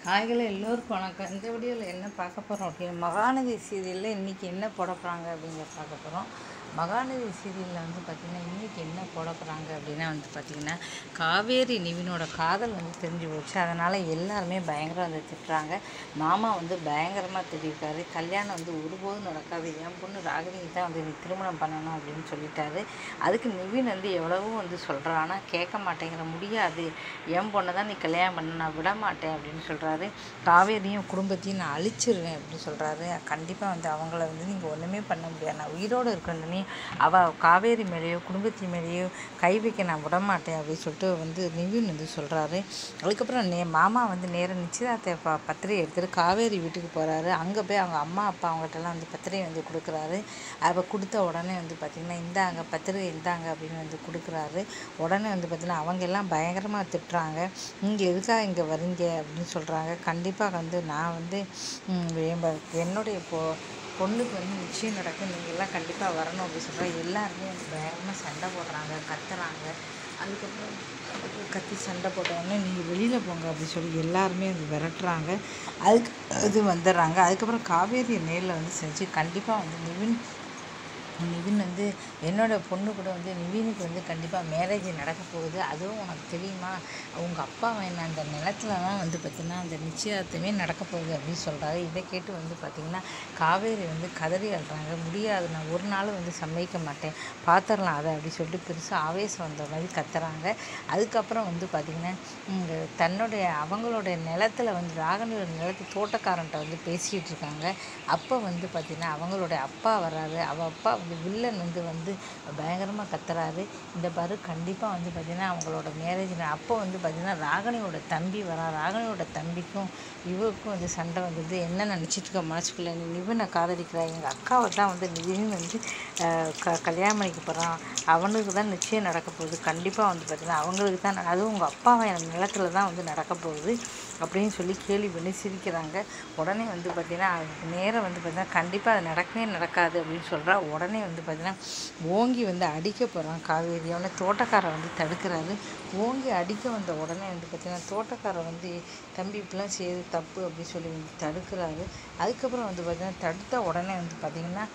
ஹாய்களே எல்லோருக்கும் வணக்கம் இந்த வீடியோவில் என்ன பார்க்க போகிறோம் அப்படின்னு மகாநதி சீரியலில் இன்றைக்கி என்ன போட போகிறாங்க அப்படிங்கிற பார்க்க போகிறோம் மகாநதி சீரியலில் வந்து பார்த்திங்கன்னா இன்றைக்கி என்ன போட போகிறாங்க அப்படின்னா வந்து பார்த்திங்கன்னா காவேரி நிவினோட காதல் வந்து தெரிஞ்சு போச்சு அதனால் எல்லாருமே பயங்கரம் வந்து திட்டுறாங்க மாமா வந்து பயங்கரமாக திட்டிருக்காரு கல்யாணம் வந்து ஒருபோதும் நடக்காது என் பொண்ணு ராகினிக்கு தான் வந்து நீ திருமணம் பண்ணணும் அப்படின்னு சொல்லிட்டாரு அதுக்கு நிவின் வந்து எவ்வளவோ வந்து சொல்கிறான் ஆனால் கேட்க மாட்டேங்கிற முடியாது என் பொண்ணை தான் நீ கல்யாணம் பண்ண நான் விட மாட்டேன் அப்படின்னு சொல்கிறாரு காவேரியும் குடும்பத்தையும் நான் அழிச்சிருவேன் அப்படின்னு சொல்கிறாரு கண்டிப்பாக வந்து அவங்கள வந்து நீங்கள் ஒன்றுமே பண்ண முடியாது நான் உயிரோடு இருக்கணுமே அவள் காவேரி மேலேயோ குடும்பத்தின் மேலேயோ கை வைக்க நான் விட மாட்டேன் அப்படின்னு சொல்லிட்டு வந்து நிவின் வந்து சொல்கிறாரு அதுக்கப்புறம் நே மாமா வந்து நேராக நிச்சயதார்த்த ப பத்திரிகை எடுத்துகிட்டு காவேரி வீட்டுக்கு போகிறாரு அங்கே போய் அவங்க அம்மா அப்பா அவங்ககிட்டலாம் வந்து பத்திரிகை வந்து கொடுக்குறாரு அவள் கொடுத்த உடனே வந்து பார்த்திங்கன்னா இந்தாங்க பத்திரிகை இந்தாங்க அப்படின்னு வந்து கொடுக்குறாரு உடனே வந்து பார்த்திங்கன்னா அவங்க எல்லாம் பயங்கரமாக திட்டுறாங்க நீங்கள் எதுக்காக இங்கே வரீங்க அப்படின்னு சொல்கிறாங்க கண்டிப்பாக வந்து நான் வந்து ம், என் என்னுடைய பொ பொண்ணுக்கு வந்து நிச்சயம் நடக்கும் நீங்கள் எல்லாம் கண்டிப்பாக வரணும் அப்படின்னு சொல்கிறாங்க எல்லாருமே வந்து பயங்கரமாக சண்டை போடுறாங்க கத்துறாங்க அதுக்கப்புறம் கத்தி சண்டை போட்ட உடனே நீங்கள் வெளியில் போங்க அப்படின்னு சொல்லி எல்லாருமே வந்து விரட்டுறாங்க அதுக்கு இது வந்துடுறாங்க அதுக்கப்புறம் காவேரி நேரில் வந்து செஞ்சு கண்டிப்பாக வந்து நிவின் நிவின் வந்து என்னோட பொண்ணு கூட வந்து நிவினுக்கு வந்து கண்டிப்பாக மேரேஜ் நடக்க போகுது அதுவும் உனக்கு தெரியுமா அவங்க அப்பா வேண அந்த நிலத்துல தான் வந்து பார்த்திங்கன்னா அந்த நிச்சயதார்த்தமே நடக்க போகுது அப்படின்னு சொல்கிறாரு இதை கேட்டு வந்து பார்த்திங்கன்னா காவேரி வந்து கதறி அழுறாங்க முடியாது நான் ஒரு நாள் வந்து சம்மதிக்க மாட்டேன் பார்த்துடலாம் அதை அப்படி சொல்லிட்டு பெருசாக ஆவேசம் வந்த மாதிரி கத்துறாங்க அதுக்கப்புறம் வந்து பார்த்திங்கன்னா இங்க தன்னுடைய அவங்களுடைய நிலத்துல வந்து ராகனியோட நிலத்து தோட்டக்காரன்ட்ட வந்து பேசிகிட்டு இருக்காங்க அப்போ வந்து பார்த்திங்கன்னா அவங்களுடைய அப்பா வர்றாரு அவள் அப்பா வந்து வில்லன் வந்து வந்து பயங்கரமாக கத்துறாரு இந்த பாரு கண்டிப்பாக வந்து பார்த்திங்கன்னா அவங்களோட மேரேஜ் அப்போ வந்து பார்த்திங்கன்னா ராகனியோட தம்பி வரா ராகனியோட தம்பிக்கும் இவருக்கும் வந்து சண்டை வந்தது என்ன நினச்சிட்டு இருக்க மனசுக்குள்ள நீ நிவினை காதலிக்கிறா எங்கள் அக்காவை தான் வந்து நிவின் வந்து அஹ், க கல்யாணம் பண்ணிக்க போகிறான் அவனுக்கு தான் நிச்சயம் நடக்க போகுது கண்டிப்பாக வந்து பார்த்திங்கன்னா அவங்களுக்கு தான் ந- அதுவும் உங்கள் அப்பாவை நிலத்துல தான் வந்து நடக்க போகுது அப்படின்னு சொல்லி கேலி பண்ணி சிரிக்கிறாங்க உடனே வந்து பார்த்திங்கன்னா அதுக்கு நேரம் வந்து பார்த்திங்கன்னா கண்டிப்பாக அது நடக்கவே நடக்காது அப்படின்னு சொல்கிறா உடனே வந்து பார்த்திங்கன்னா ஓங்கி வந்து அடிக்க போகிறான் காவேரி அவனை தோட்டக்காரர் வந்து தடுக்கிறாரு ஓங்கி அடிக்க வந்த உடனே வந்து பார்த்திங்கன்னா தோட்டக்காரர் வந்து தம்பி இப்படிலாம் செய்யுது தப்பு அப்படின்னு சொல்லி வந்து தடுக்கிறாரு அதுக்கப்புறம் வந்து பார்த்திங்கன்னா தடுத்த உடனே வந்து பார்த்திங்கன்னா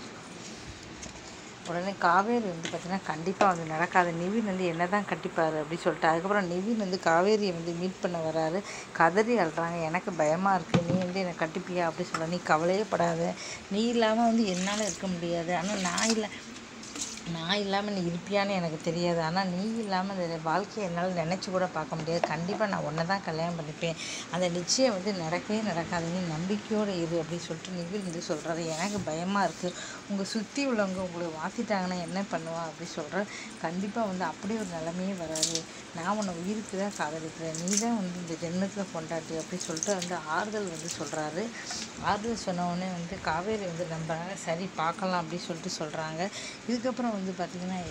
உடனே காவேரி வந்து பார்த்தீங்கன்னா கண்டிப்பாக வந்து நடக்காது நிவின் வந்து என்ன தான் கட்டிப்பார் அப்படின்னு சொல்லிட்டு அதுக்கப்புறம் நிவின் வந்து காவேரியை வந்து மீட் பண்ண வராரு கதறி அழுறாங்க எனக்கு பயமாக இருக்குது நீ வந்து என்னை கட்டிப்பியா அப்படி சொல்ல நீ கவலையே படாத நீ இல்லாமல் வந்து என்னால் இருக்க முடியாது ஆனால் நான் இல்லை நான் இல்லாமல் நீ இருப்பியான்னு எனக்கு தெரியாது ஆனால் நீ இல்லாமல் இந்த வாழ்க்கையை என்னால் நினச்சி கூட பார்க்க முடியாது கண்டிப்பாக நான் உன்னை தான் கல்யாணம் பண்ணிப்பேன் அந்த நிச்சயம் வந்து நடக்கவே நடக்காது நீ நம்பிக்கையோடு இரு அப்படின்னு சொல்லிட்டு நிவின் வந்து சொல்கிறாரு எனக்கு பயமாக இருக்குது உங்கள் சுற்றி உள்ளவங்க உங்களை வாத்திட்டாங்கன்னா என்ன பண்ணுவா அப்படி சொல்கிற கண்டிப்பாக வந்து அப்படி ஒரு நிலைமையே வராது நான் உன்னை உயிருக்கு தான் காதலிக்கிறேன் நீ தான் வந்து இந்த ஜென்மத்தில் கொண்டாட்டி அப்படி சொல்லிட்டு வந்து ஆறுதல் வந்து சொல்கிறாரு ஆறுதல் சொன்ன உடனே வந்து காவேரி வந்து நம்புறாங்க சரி பார்க்கலாம் அப்படி சொல்லிட்டு சொல்கிறாங்க இதுக்கப்புறம் வந்து பார்த்திங்கன்னா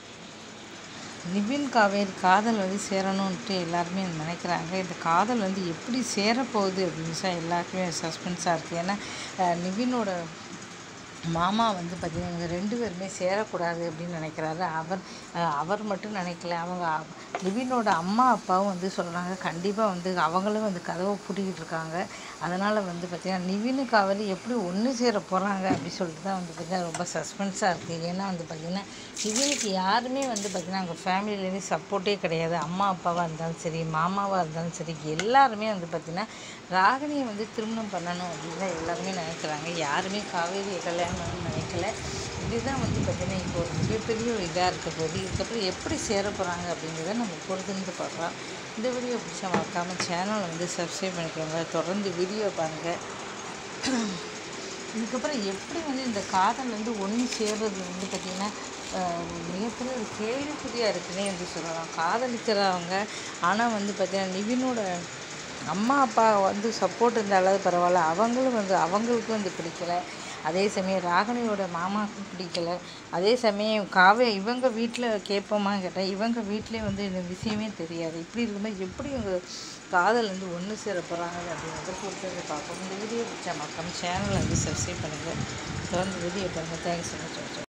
நிவின் காவேரி காதல் வந்து சேரணுன்ட்டு எல்லாருமே நினைக்கிறாங்க இந்த காதல் வந்து எப்படி சேரப்போகுது அப்படின்னு சொல்லி எல்லாருக்குமே சஸ்பென்ஸாக இருக்குது ஏன்னா அஹ், நிவினோட மாமா வந்து பார்த்திங்கன்னா இவங்க ரெண்டு பேருமே சேரக்கூடாது அப்படின்னு நினைக்கிறாரு அவர் அஹ், அவர் மட்டும் நினைக்கல அவங்க அ- நிவினோட அம்மா அப்பாவும் வந்து சொல்கிறாங்க கண்டிப்பாக வந்து அவங்களும் வந்து கதவை பூட்டிக்கிட்டு இருக்காங்க அதனால் வந்து பார்த்திங்கன்னா நிவினு காவலி எப்படி ஒன்று சேர போகிறாங்க அப்படி சொல்லிட்டு தான் வந்து பார்த்திங்கன்னா ரொம்ப சஸ்பென்ஸாக இருக்குது ஏன்னா வந்து பார்த்திங்கன்னா நிவினுக்கு யாருமே வந்து பார்த்திங்கன்னா அவங்க ஃபேமிலியிலேருந்து சப்போர்ட்டே கிடையாது அம்மா அப்பாவாக இருந்தாலும் சரி மாமாவாக இருந்தாலும் சரி எல்லாருமே வந்து பார்த்திங்கன்னா ராகினியை வந்து திருமணம் பண்ணணும் அப்படின்னு தான் எல்லாருமே நினைக்கிறாங்க யாருமே காவேரியை கல்யாணம் பண்ணணும்னு நினைக்கல இதுதான் வந்து பார்த்திங்கன்னா இப்போ ஒரு மிகப்பெரிய ஒரு இதாக இருக்க போகுது இதுக்கப்புறம் எப்படி சேர போகிறாங்க அப்படிங்கிறத நம்ம பொறுத்திருந்து பார்க்கலாம் இந்த வீடியோ பிடிச்சா மறக்காமல் சேனலை வந்து சப்ஸ்கிரைப் பண்ணிக்கோங்க தொடர்ந்து வீடியோ பாருங்கள் இதுக்கப்புறம் எப்படி வந்து இந்த காதல் வந்து ஒன்று சேர்றது வந்து பார்த்திங்கன்னா ஆஹ், மிகப்பெரிய ஒரு கேள்விக்குறியாக இருக்குன்னே வந்து சொல்லலாம் காதலிக்கிறவங்க ஆனால் வந்து பார்த்திங்கன்னா நிவினோட அம்மா அப்பா வந்து சப்போர்ட் இருந்தாலாவது பரவாயில்ல அவங்களும் வந்து அவங்களுக்கு வந்து பிடிக்கல அதே சமயம் ராகினியோட மாமாவுக்கும் பிடிக்கல அதே சமயம் காவே இவங்க வீட்டில் கேட்போமா கேட்டால் இவங்க வீட்டிலே வந்து இந்த விஷயமே தெரியாது இப்படி இருக்கும்போது எப்படி இவங்க காதல் வந்து ஒன்று சேர போகிறாங்க அப்படிங்கிறத பொறுத்து பார்ப்போம் இந்த வீடியோ பிடிச்சா மக்கள் சேனலை வந்து சப்ஸ்கிரைப் பண்ணுங்கள் தொடர்ந்து வீடியோ பாருங்கள் தேங்க்ஸ் ஸோ மச்